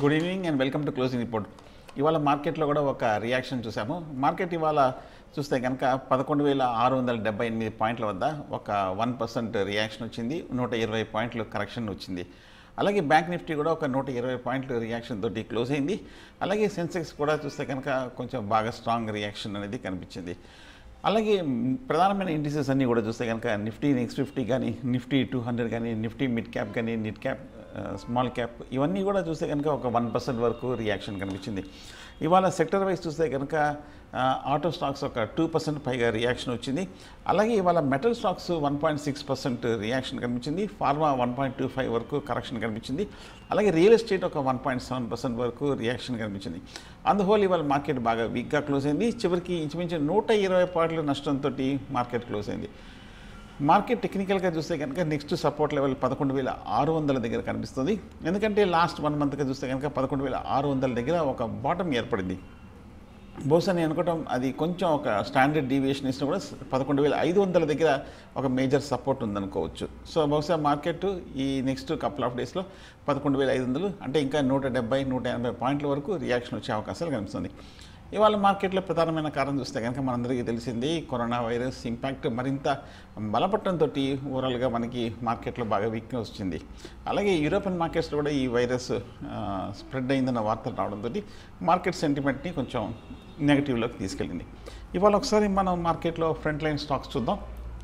good evening and welcome to closing report ఇవాళ మార్కెట్లో కూడా ఒక రియాక్షన్ చూసాము మార్కెట్ ఇవాళ చూస్తే కనుక పదకొండు వేల ఆరు వందల డెబ్బై ఎనిమిది పాయింట్ల వద్ద ఒక వన్ పర్సెంట్ రియాక్షన్ వచ్చింది నూట ఇరవై పాయింట్లు కరెక్షన్ వచ్చింది అలాగే బ్యాంక్ నిఫ్టీ కూడా ఒక నూట ఇరవై పాయింట్లు రియాక్షన్ తోటి క్లోజ్ అయింది అలాగే సెన్సెక్స్ కూడా చూస్తే కనుక కొంచెం బాగా స్ట్రాంగ్ రియాక్షన్ అనేది కనిపించింది అలాగే మ్, ప్రధానమైన ఇండిసెస్ అన్నీ కూడా చూస్తే కనుక నిఫ్టీ నెక్స్ట్ ఫిఫ్టీ కానీ నిఫ్టీ టూ హండ్రెడ్ కానీ నిఫ్టీ మిడ్ క్యాప్ కానీ నిట్ క్యాప్ స్మాల్ క్యాప్ ఇవన్నీ కూడా చూస్తే కనుక ఒక వన్ పర్సెంట్ వరకు రియాక్షన్ కనిపించింది ఇవాళ సెక్టర్ వైజ్ చూస్తే కనుక ఆ, ఆటో స్టాక్స్ ఒక టూ పర్సెంట్ పైగా రియాక్షన్ వచ్చింది అలాగే ఇవాళ metal stocks one point six percent reaction కనిపించింది pharma one point two five వరకు కరెక్షన్ కనిపించింది అలాగే రియల్ ఎస్టేట్ ఒక వన్ పాయింట్ సెవెన్ పర్సెంట్ వరకు రియాక్షన్ కనిపించింది అందువల్ల ఇవాళ మార్కెట్ బాగా వీక్గా క్లోజ్ అయింది చివరికి ఇంచుమించు నూట ఇరవై పాయింట్ల నష్టంతో మార్కెట్ క్లోజ్ అయింది మార్కెట్ టెక్నికల్గా చూస్తే కనుక నెక్స్ట్ సపోర్ట్ లెవెల్ పదకొండు వేల ఆరు వందల దగ్గర కనిపిస్తుంది ఎందుకంటే లాస్ట్ వన్ మంత్గా చూస్తే కనుక పదకొండు వేల ఆరు వందల దగ్గర ఒక బాటం ఏర్పడింది బహుశా నేను అనుకోవటం అది కొంచెం ఒక స్టాండర్డ్ డీవియేషన్ ఇచ్చినా కూడా పదకొండు వేల ఐదు వందల దగ్గర ఒక మేజర్ సపోర్ట్ ఉందనుకోవచ్చు సో బహుశా మార్కెట్ ఈ నెక్స్ట్ కపుల్ ఆఫ్ డేస్లో పదకొండు వేల ఐదు వందలు అంటే ఇంకా నూట డెబ్బై నూట ఎనభై పాయింట్ల వరకు రియాక్షన్ వచ్చే అవకాశాలు కనిపిస్తుంది ఇవాళ మార్కెట్లో ప్రధానమైన కారణం చూస్తే కనుక మనందరికీ తెలిసింది కరోనా వైరస్ ఇంపాక్ట్ మరింత బలపడటంతో ఓవరాల్గా మనకి మార్కెట్లో బాగా వీక్నెస్ వచ్చింది అలాగే యూరోపియన్ మార్కెట్స్లో కూడా ఈ వైరస్ స్ప్రెడ్ అయిందన్న వార్తలు రావడంతో మార్కెట్ సెంటిమెంట్ని కొంచెం నెగిటివ్లోకి తీసుకెళ్ళింది ఇవాళ ఒకసారి మనం మార్కెట్లో ఫ్రంట్ లైన్ స్టాక్స్ చూద్దాం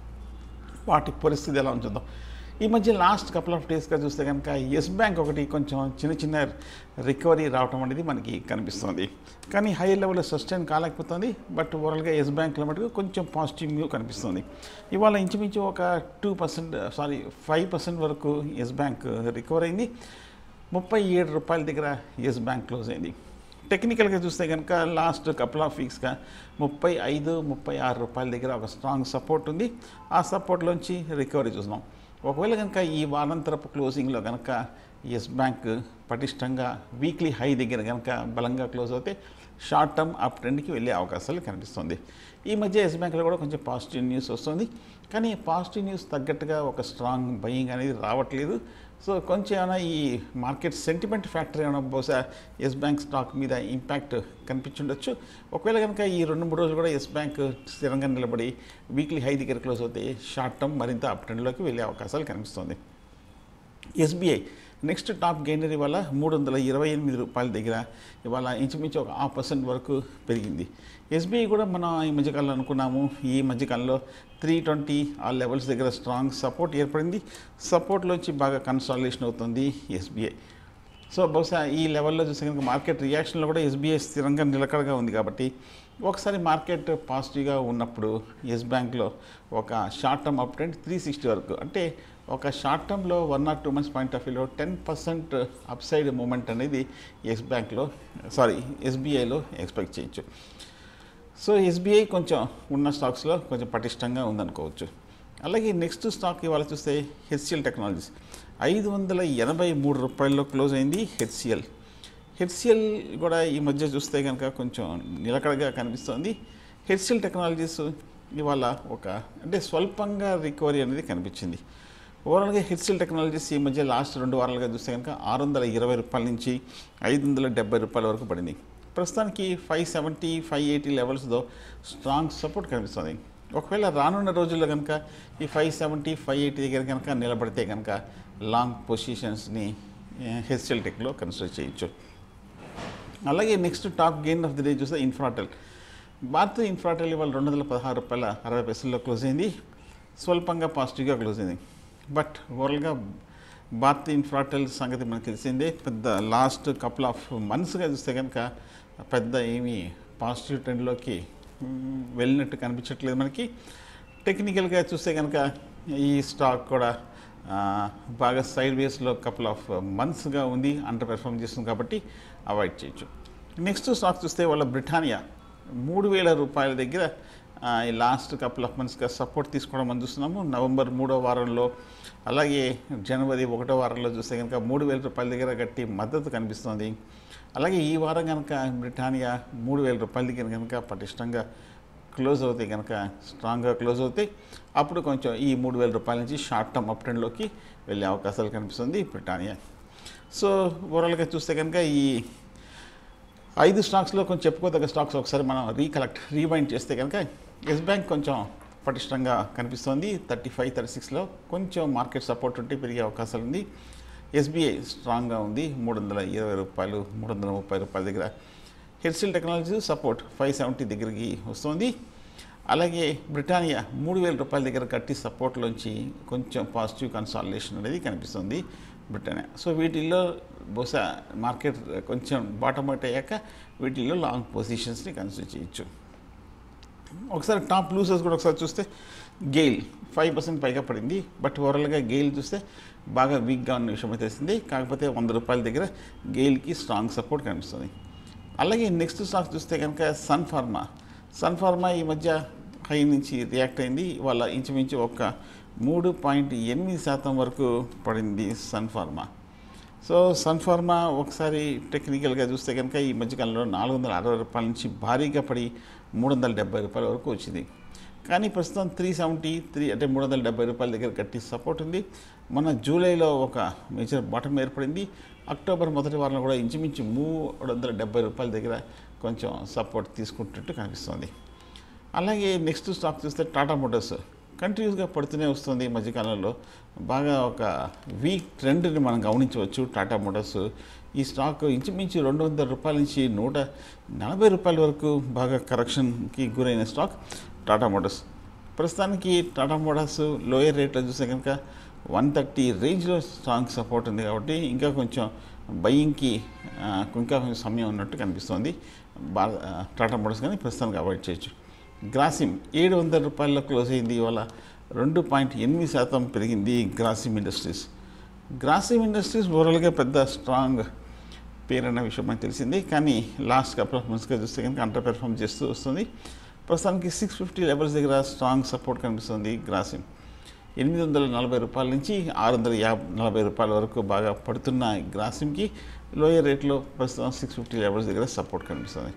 వాటి పరిస్థితి ఎలా ఉంటుందో ఈ మధ్య లాస్ట్ కపుల్ ఆఫ్ డేస్గా చూస్తే కనుక ఎస్ బ్యాంక్ ఒకటి కొంచెం చిన్న చిన్న రికవరీ రావటం అనేది మనకి కనిపిస్తుంది కానీ హై లెవెల్లో సస్టైన్ కాలేకపోతుంది బట్ ఓవరాల్గా ఎస్ బ్యాంక్లో మటుకు కొంచెం పాజిటివ్ వ్యూ కనిపిస్తుంది ఇవాళ ఇంచుమించు ఒక two percent sorry five percent వరకు ఎస్ బ్యాంక్ రికవర్ అయింది ముప్పై ఏడు రూపాయల దగ్గర ఎస్ బ్యాంక్ క్లోజ్ అయింది టెక్నికల్గా చూస్తే కనుక లాస్ట్ కపుల్ ఆఫ్ వీక్స్గా ముప్పై ఐదు ముప్పై ఆరు రూపాయల దగ్గర ఒక స్ట్రాంగ్ సపోర్ట్ ఉంది ఆ సపోర్ట్లోంచి రికవరీ చూస్తున్నాం ఒకవేళ కనుక ఈ వారాంతరపు క్లోజింగ్లో కనుక ఎస్ బ్యాంక్ పటిష్టంగా వీక్లీ హై దగ్గర కనుక బలంగా క్లోజ్ అవుతే షార్ట్ టర్మ్ అప్ ట్రెండ్కి వెళ్ళే అవకాశాలు కనిపిస్తుంది ఈ మధ్య ఎస్ బ్యాంక్లో కూడా కొంచెం పాజిటివ్ న్యూస్ వస్తుంది కానీ పాజిటివ్ న్యూస్ తగ్గట్టుగా ఒక స్ట్రాంగ్ బయింగ్ అనేది రావట్లేదు సో కొంచెం ఏమైనా ఈ మార్కెట్ సెంటిమెంట్ ఫ్యాక్టర్ ఏమైనా బహుశా ఎస్ బ్యాంక్ స్టాక్ మీద ఇంపాక్ట్ కనిపించుండొచ్చు ఒకవేళ కనుక ఈ రెండు మూడు రోజులు కూడా ఎస్ బ్యాంక్ స్థిరంగా నిలబడి వీక్లీ హై దగ్గర క్లోజ్ అవుతే షార్ట్ టర్మ్ మరింత అప్ ట్రెండ్లోకి వెళ్ళే అవకాశాలు కనిపిస్తుంది ఎస్బీఐ నెక్స్ట్ టాప్ గెయినర్ ఇవాళ మూడు వందల ఇరవై ఎనిమిది రూపాయల దగ్గర ఇవాళ ఇంచుమించు ఒక హాఫ్ పర్సెంట్ వరకు పెరిగింది ఎస్బీఐ కూడా మనం ఈ మధ్యకాలంలో అనుకున్నాము ఈ మధ్యకాలంలో త్రీ ట్వంటీ ఆ లెవెల్స్ దగ్గర స్ట్రాంగ్ సపోర్ట్ ఏర్పడింది సపోర్ట్లోంచి బాగా కన్సాలిడేషన్ అవుతుంది ఎస్బీఐ సో బహుశా ఈ లెవెల్లో చూస్తే కనుక మార్కెట్ రియాక్షన్లో కూడా ఎస్బీఐ స్థిరంగా నిలకడగా ఉంది కాబట్టి ఒకసారి మార్కెట్ పాజిటివ్గా ఉన్నప్పుడు ఎస్ బ్యాంక్లో ఒక short term up trend three sixty వరకు అంటే ఒక షార్ట్ టర్మ్లో one or two months point of వ్యూలో ten percent upside moment అనేది ఎస్ బ్యాంక్లో సారీ ఎస్బీఐలో ఎక్స్పెక్ట్ చేయొచ్చు సో ఎస్బీఐ కొంచెం ఉన్న స్టాక్స్లో కొంచెం పటిష్టంగా ఉందనుకోవచ్చు అలాగే నెక్స్ట్ స్టాక్ ఇవాళ చూస్తే హెచ్సిఎల్ టెక్నాలజీస్ ఐదు వందల ఎనభై మూడు రూపాయల్లో క్లోజ్ అయింది హెచ్సిఎల్ హెచ్సిఎల్ కూడా ఈ మధ్య చూస్తే కనుక కొంచెం నిలకడగా కనిపిస్తుంది హెచ్సిఎల్ టెక్నాలజీస్ ఇవాళ ఒక అంటే స్వల్పంగా రికవరీ అనేది కనిపించింది ఓవరాల్గా హెచ్సిఎల్ టెక్నాలజీస్ ఈ మధ్య లాస్ట్ రెండు వారాలుగా చూస్తే కనుక ఆరు వందల ఇరవై రూపాయల నుంచి ఐదు వందల డెబ్బై రూపాయల వరకు పడింది ప్రస్తుతానికి ఫైవ్ సెవెంటీ ఫైవ్ ఎయిటీ లెవెల్స్తో స్ట్రాంగ్ సపోర్ట్ కనిపిస్తుంది ఒకవేళ రానున్న రోజుల్లో కనుక ఈ ఫైవ్ సెవెంటీ ఫైవ్ ఎయిటీ దగ్గర కనుక నిలబడితే కనుక లాంగ్ పొజిషన్స్ని హెచ్సిఎల్ టెక్లో కన్సిడర్ చేయొచ్చు అలాగే next top gain of the day చూస్తే ఇన్ఫ్రాటెల్ భారత్ ఇన్ఫ్రాటెల్ ఇవాళ రెండు వందల పదహారు రూపాయల అరవై పైసల్లో క్లోజ్ అయింది స్వల్పంగా పాజిటివ్గా క్లోజ్ అయింది బట్ ఓవరాల్గా భారత్ ఇన్ఫ్రాటెల్ సంగతి మనకు తెలిసిందే పెద్ద లాస్ట్ కపుల్ ఆఫ్ మంత్స్గా చూస్తే కనుక పెద్ద ఏమీ పాజిటివ్ ట్రెండ్లోకి మ్, వెళ్ళినట్టు కనిపించట్లేదు మనకి టెక్నికల్గా చూస్తే కనుక ఈ స్టాక్ కూడా ఆ, బాగా సైడ్ వేస్లో కపుల్ ఆఫ్ మంత్స్గా ఉంది అండర్ పెర్ఫామ్ చేస్తుంది కాబట్టి అవాయిడ్ చేయొచ్చు నెక్స్ట్ స్టాక్ చూస్తే వాళ్ళ బ్రిటానియా మూడు వేల రూపాయల దగ్గర ఆ, ఈ లాస్ట్ కపుల్ ఆఫ్ మంత్స్గా సపోర్ట్ తీసుకోవడం మనం చూస్తున్నాము నవంబర్ మూడో వారంలో అలాగే జనవరి ఒకటో వారంలో చూస్తే కనుక మూడు వేల రూపాయల దగ్గర గట్టి మద్దతు కనిపిస్తుంది అలాగే ఈ వారం కనుక బ్రిటానియా మూడు వేల రూపాయల దగ్గర కనుక పటిష్టంగా క్లోజ్ అవుతాయి కనుక స్ట్రాంగ్గా క్లోజ్ అవుతాయి అప్పుడు కొంచెం ఈ మూడు వేల రూపాయల నుంచి షార్ట్ టర్మ్ అప్ ట్రెండ్లోకి వెళ్ళే అవకాశాలు కనిపిస్తుంది బ్రిటానియా సో ఓవరాల్గా చూస్తే కనుక ఈ ఐదు స్టాక్స్లో కొంచెం చెప్పుకోదగ్గ స్టాక్స్ ఒకసారి మనం రీకలెక్ట్ రీవైండ్ చేస్తే కనుక ఎస్ బ్యాంక్ కొంచెం పటిష్టంగా కనిపిస్తోంది థర్టీ ఫైవ్ థర్టీ సిక్స్లో కొంచెం మార్కెట్ సపోర్ట్ ఉంటే పెరిగే అవకాశాలు ఉంది ఎస్బీఐ స్ట్రాంగ్గా ఉంది మూడు వందల ఇరవై రూపాయలు మూడు వందల ముప్పై రూపాయల దగ్గర HCL technology support five seventy దగ్గరికి వస్తుంది అలాగే బ్రిటానియా మూడు వేల రూపాయల దగ్గర కట్టి సపోర్ట్లోంచి కొంచెం పాజిటివ్ కన్సాలిడేషన్ అనేది కనిపిస్తుంది బ్రిటానియా సో వీటిల్లో బహుశా మార్కెట్ కొంచెం బాటమ్ అవుట్ అయ్యాక వీటిల్లో లాంగ్ పొజిషన్స్ని కన్సిడర్ చేయొచ్చు ఒకసారి టాప్ లూజర్స్ కూడా ఒకసారి చూస్తే గెయిల్ ఫైవ్ పర్సెంట్ పైగా పడింది బట్ ఓవరాల్గా గెయిల్ చూస్తే బాగా వీక్గా ఉన్న విషయం అయితే తెలిసింది కాకపోతే వంద రూపాయల దగ్గర గెయిల్కి స్ట్రాంగ్ సపోర్ట్ కనిపిస్తుంది అలాగే నెక్స్ట్ స్టాక్ చూస్తే కనుక సన్ ఫార్మా సన్ ఫార్మా ఈ మధ్య హై నుంచి రియాక్ట్ అయింది వాళ్ళ ఇంచుమించు ఒక మూడు పాయింట్ ఎనిమిది శాతం వరకు పడింది Sun Pharma so Sun Pharma ఒకసారి టెక్నికల్గా చూస్తే కనుక ఈ మధ్యకాలంలో నాలుగు వందల అరవై రూపాయల నుంచి భారీగా పడి మూడు వందల డెబ్బై రూపాయల వరకు వచ్చింది కానీ ప్రస్తుతం త్రీ సెవెంటీ త్రీ అంటే మూడు వందల డెబ్బై రూపాయల దగ్గర గట్టి సపోర్ట్ ఉంది మన జూలైలో ఒక మేజర్ బాటం ఏర్పడింది అక్టోబర్ మొదటి వారంలో కూడా ఇంచుమించు మూడు వందల డెబ్బై రూపాయల దగ్గర కొంచెం సపోర్ట్ తీసుకుంటున్నట్టు కనిపిస్తుంది అలాగే నెక్స్ట్ స్టాక్ చూస్తే టాటా మోటార్స్ కంటిన్యూస్గా పడుతూనే వస్తుంది ఈ మధ్యకాలంలో బాగా ఒక వీక్ ట్రెండ్ని మనం గమనించవచ్చు టాటా మోటార్స్ ఈ స్టాక్ ఇంచుమించు రెండు వందల రూపాయల నుంచి నూట నలభై రూపాయల వరకు బాగా కరెక్షన్కి గురైన స్టాక్ టాటా మోటార్స్ ప్రస్తుతానికి టాటా మోటార్స్ లోయర్ రేట్లో చూస్తే కనుక వన్ థర్టీ రేంజ్లో స్ట్రాంగ్ సపోర్ట్ ఉంది కాబట్టి ఇంకా కొంచెం బయింగ్కి ఇంకా కొంచెం సమయం ఉన్నట్టు కనిపిస్తుంది భారత టాటా మోటార్స్ కానీ ప్రస్తుతానికి అవాయిడ్ చేయొచ్చు గ్రాసిమ్ ఏడు వందల రూపాయల్లో క్లోజ్ అయింది ఇవాళ రెండు పాయింట్ ఎనిమిది శాతం పెరిగింది గ్రాసిమ్ ఇండస్ట్రీస్ గ్రాసిమ్ ఇండస్ట్రీస్ ఓవరాల్గా పెద్ద స్ట్రాంగ్ పేరు అన్న విషయం మనకు తెలిసింది కానీ లాస్ట్ కపుల్ ఆఫ్ మంత్స్గా చూస్తే కనుక అండర్ పెర్ఫామ్ చేస్తూ వస్తుంది ప్రస్తుతానికి సిక్స్ ఫిఫ్టీ లెవెల్స్ దగ్గర స్ట్రాంగ్ సపోర్ట్ కనిపిస్తుంది గ్రాసిమ్ ఎనిమిది వందల నలభై రూపాయల నుంచి ఆరు వందల యాభై నలభై రూపాయల వరకు బాగా పడుతున్న గ్రాసిమ్కి లోయర్ రేట్లో ప్రస్తుతం సిక్స్ ఫిఫ్టీ లెవెల్స్ దగ్గర సపోర్ట్ కనిపిస్తుంది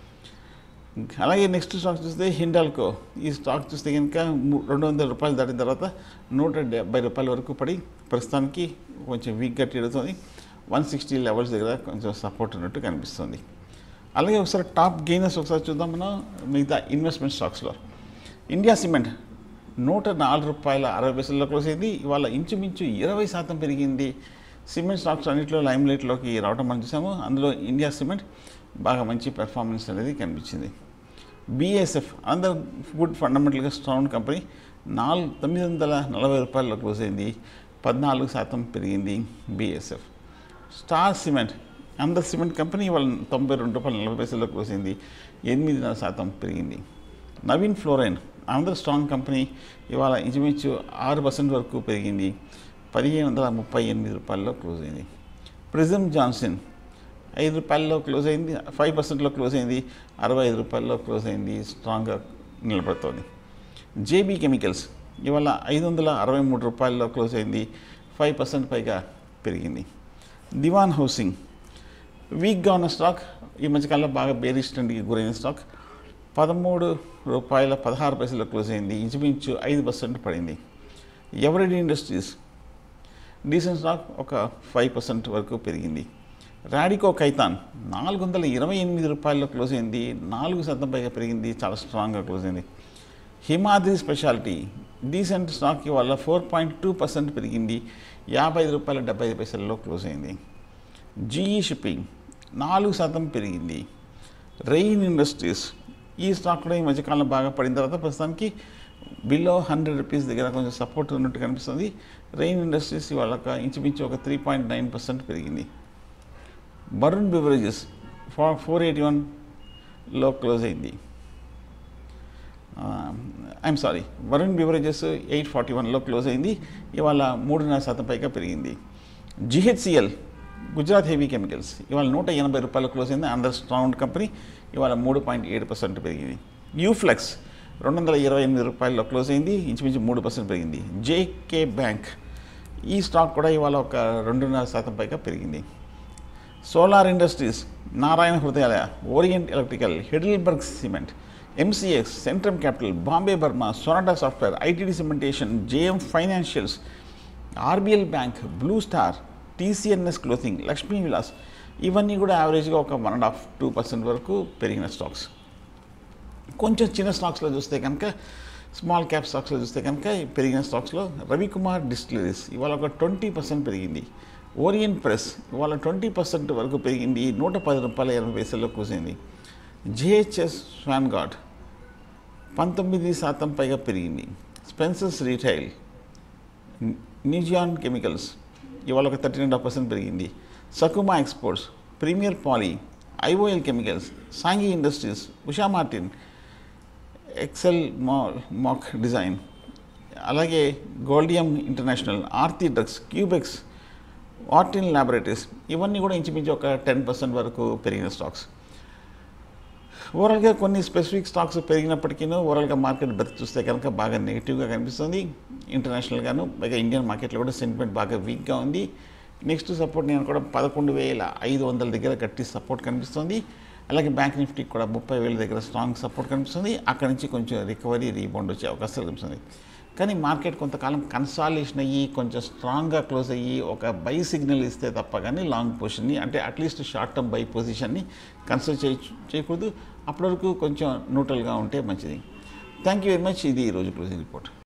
అలాగే నెక్స్ట్ స్టాక్ చూస్తే హిండాల్కో ఈ స్టాక్ చూస్తే కనుక ము- రెండు వందల రూపాయలు దాటిన తర్వాత నూట డెబ్బై రూపాయల వరకు పడి ప్రస్తుతానికి కొంచెం వీక్గా తిడుతుంది వన్ సిక్స్టీ లెవెల్స్ దగ్గర కొంచెం సపోర్ట్ ఉన్నట్టు కనిపిస్తుంది అలాగే ఒకసారి టాప్ గెయినర్స్ ఒకసారి చూద్దాం మనం మిగతా ఇన్వెస్ట్మెంట్ స్టాక్స్లో ఇండియా సిమెంట్ నూట నాలుగు రూపాయల అరవై పైసల్లో క్లోజ్ అయింది ఇవాళ ఇంచుమించు ఇరవై శాతం పెరిగింది సిమెంట్ స్టాక్స్ అన్నింటిలో లైమ్ లైట్లోకి రావడం మనం చూసాము అందులో ఇండియా సిమెంట్ బాగా మంచి పెర్ఫార్మెన్స్ అనేది కనిపించింది బీఎస్ఎఫ్ అందర్ గుడ్ ఫండమెంటల్గా స్ట్రాంగ్ కంపెనీ నాలుగు తొమ్మిది వందల నలభై రూపాయల్లో క్లోజ్ అయింది పద్నాలుగు శాతం పెరిగింది బీఎస్ఎఫ్ స్టార్ సిమెంట్ అందర్ సిమెంట్ కంపెనీ వాళ్ళ తొంభై రెండు రూపాయల నలభై పైసల్లో క్లోజ్ అయింది ఎనిమిదిన్నర శాతం పెరిగింది నవీన్ ఫ్లోరైన్ అందర్ స్ట్రాంగ్ కంపెనీ ఇవాళ ఇంచుమించు ఆరు పర్సెంట్ వరకు పెరిగింది పదిహేను వందల ముప్పై ఎనిమిది రూపాయల్లో క్లోజ్ అయింది ప్రిజమ్ జాన్సన్ ఐదు రూపాయల్లో క్లోజ్ అయింది ఫైవ్ పర్సెంట్లో క్లోజ్ అయింది అరవై ఐదు రూపాయల్లో క్లోజ్ అయింది స్ట్రాంగ్గా నిలబడుతోంది జేబీ కెమికల్స్ ఇవాళ ఐదు వందల అరవై మూడు రూపాయల్లో క్లోజ్ అయింది ఫైవ్ పర్సెంట్ పైగా పెరిగింది దివాన్ హౌసింగ్ వీక్గా ఉన్న స్టాక్ ఈ మధ్యకాలంలో బాగా బేరిష్ ట్రెండ్కి గురైన స్టాక్ పదమూడు రూపాయల పదహారు పైసల్లో క్లోజ్ అయింది ఇంచుమించు ఐదు పర్సెంట్ పడింది ఎవరిడి ఇండస్ట్రీస్ డీసెంట్ స్టాక్ ఒక ఫైవ్ పర్సెంట్ వరకు పెరిగింది రాడికో కైతాన్ నాలుగు వందల ఇరవై ఎనిమిది రూపాయల్లో క్లోజ్ అయింది నాలుగు శాతం పైగా పెరిగింది చాలా స్ట్రాంగ్గా క్లోజ్ అయింది హిమాద్రి స్పెషాలిటీ డీసెంట్ స్టాక్ వల్ల ఫోర్ పాయింట్ టూ పర్సెంట్ పెరిగింది యాభై ఐదు రూపాయల డెబ్బై ఐదు పైసల్లో క్లోజ్ అయింది జీఈ షిప్పింగ్ నాలుగు శాతం పెరిగింది రెయిన్ ఇండస్ట్రీస్ ఈ స్టాక్ కూడా ఈ మధ్యకాలంలో బాగా పడిన తర్వాత ప్రస్తుతానికి బిలో హండ్రెడ్ రూపీస్ దగ్గర కొంచెం సపోర్ట్ ఉన్నట్టు కనిపిస్తుంది రెయిన్ ఇండస్ట్రీస్ ఇవాళ ఒక ఇంచుమించు ఒక త్రీ పాయింట్ నైన్ పర్సెంట్ పెరిగింది Barun beverages four four eighty వన్లో క్లోజ్ అయింది I'm sorry Varun beverages eight forty వన్లో క్లోజ్ అయింది ఇవాళ మూడున్నర శాతం పైగా పెరిగింది జిహెచ్సిఎల్ గుజరాత్ హెవీ కెమికల్స్ ఇవాళ నూట ఎనభై రూపాయలు క్లోజ్ అయింది అండర్ స్ట్రాంగ్ కంపెనీ ఇవాళ మూడు పాయింట్ ఏడు పర్సెంట్ పెరిగింది యూఫ్లెక్స్ రెండు వందల ఇరవై ఎనిమిది రూపాయల్లో క్లోజ్ అయింది ఇంచుమించు మూడు పర్సెంట్ పెరిగింది జేకే బ్యాంక్ ఈ స్టాక్ కూడా ఇవాళ ఒక రెండున్నర శాతం పైగా పెరిగింది solar industries Narayana Hrudayalaya orient electrical Heidelberg cement MCX centrum capital Bombay Burmah sonata software ITD cementation JM financials RBL bank blue star TCNS clothing Lakshmi Vilas ఇవన్నీ కూడా యావరేజ్గా ఒక one and half two percent వరకు పెరిగిన స్టాక్స్ కొంచెం చిన్న స్టాక్స్లో చూస్తే కనుక స్మాల్ క్యాప్ స్టాక్స్లో చూస్తే కనుక ఈ పెరిగిన స్టాక్స్లో రవికుమార్ డిస్టిలరీస్ ఇవాళ ఒక ట్వంటీ పర్సెంట్ పెరిగింది ఓరియంట్ ప్రెస్ ఇవాళ ట్వంటీ పర్సెంట్ వరకు పెరిగింది నూట పది రూపాయల ఇరవై పైసల్లో కూసింది జిహెచ్ఎస్ స్వాన్గార్డ్ పంతొమ్మిది శాతం పైగా పెరిగింది స్పెన్సర్స్ రీటైల్ న్యూజియాన్ కెమికల్స్ ఇవాళ ఒక థర్టీ అండ్ హాఫ్ పర్సెంట్ పెరిగింది Sakuma exports premier poly IOL chemicals Sanghi industries Usha Martin excel మా మాక్ డిజైన్ అలాగే గోల్డియం ఇంటర్నేషనల్ ఆర్తి డ్రగ్స్ క్యూబెక్స్ ఆర్టిన్ ల్యాబొరేటరీస్ ఇవన్నీ కూడా ఇంచుమించు ఒక టెన్ పర్సెంట్ వరకు పెరిగిన స్టాక్స్ ఓవరాల్గా కొన్ని స్పెసిఫిక్ స్టాక్స్ పెరిగినప్పటికీ ఓవరాల్గా మార్కెట్ బ్రెత్ చూస్తే కనుక బాగా నెగిటివ్గా కనిపిస్తుంది ఇంటర్నేషనల్గాను పైగా ఇండియన్ మార్కెట్లో కూడా సెంటిమెంట్ బాగా వీక్గా ఉంది నెక్స్ట్ సపోర్ట్ నేను కూడా పదకొండు వేల ఐదు వందల దగ్గర గట్టి సపోర్ట్ కనిపిస్తుంది అలాగే బ్యాంక్ నిఫ్టీకి కూడా ముప్పై వేల దగ్గర స్ట్రాంగ్ సపోర్ట్ కనిపిస్తుంది అక్కడ నుంచి కొంచెం రికవరీ రీబౌండ్ వచ్చే అవకాశాలు కనిపిస్తుంది కానీ మార్కెట్ కొంతకాలం కన్సాలేషన్ అయ్యి కొంచెం స్ట్రాంగ్గా క్లోజ్ అయ్యి ఒక బై సిగ్నల్ ఇస్తే తప్ప కానీ లాంగ్ పొజిషన్ని అంటే అట్లీస్ట్ షార్ట్ టర్మ్ బై పొజిషన్ని కన్సిడర్ చేయ చేయకూడదు అప్పటి వరకు కొంచెం న్యూట్రల్గా ఉంటే మంచిది థ్యాంక్ యూ వెరీ మచ్ ఇది ఈరోజు క్లోజింగ్ రిపోర్ట్